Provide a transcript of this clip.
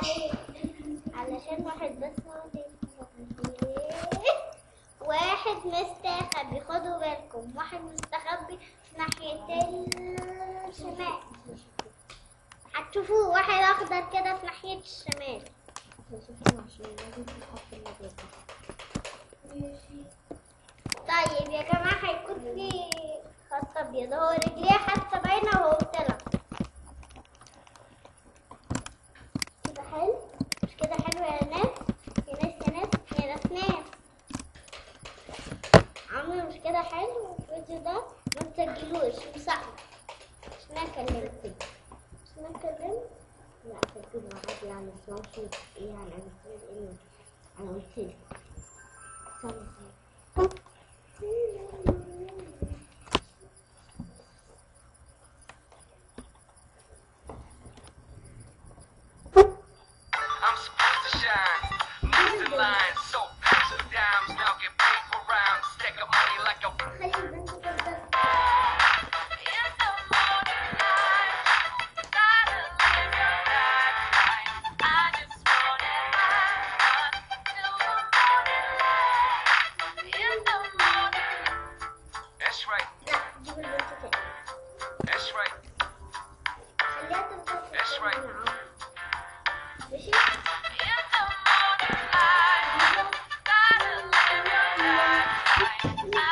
عليك علشان واحد بس هو اللي يستخبي. واحد مستخبي خدوا بالكم واحد مستخبي في ناحية الشمال هتشوفوه واحد أخضر كده في ناحية الشمال طيب يا جماعة هيكون في خط أبيض هو رجليه حتى باينة وهو طلع كده حلو مش كده حلو يا ناس يا ناس يا ناس يا ناس ناس عمرو مش كده حلو الفيديو ده ما تسجلوش امسحه عشان انا كلمت عشان انا كلمت لا سجلوا عادي يعني بس ما اعرفش ايه يعني انا قلت ايه انا قلت لك استنى I'm supposed to shine. Move the line, so pass the dimes. Now get paper round. Stack up money like a خلي البنت تفضل That's right, لا جيب البنت تاني that's right. خليها تفضل في That's right. الجنة. ماشي I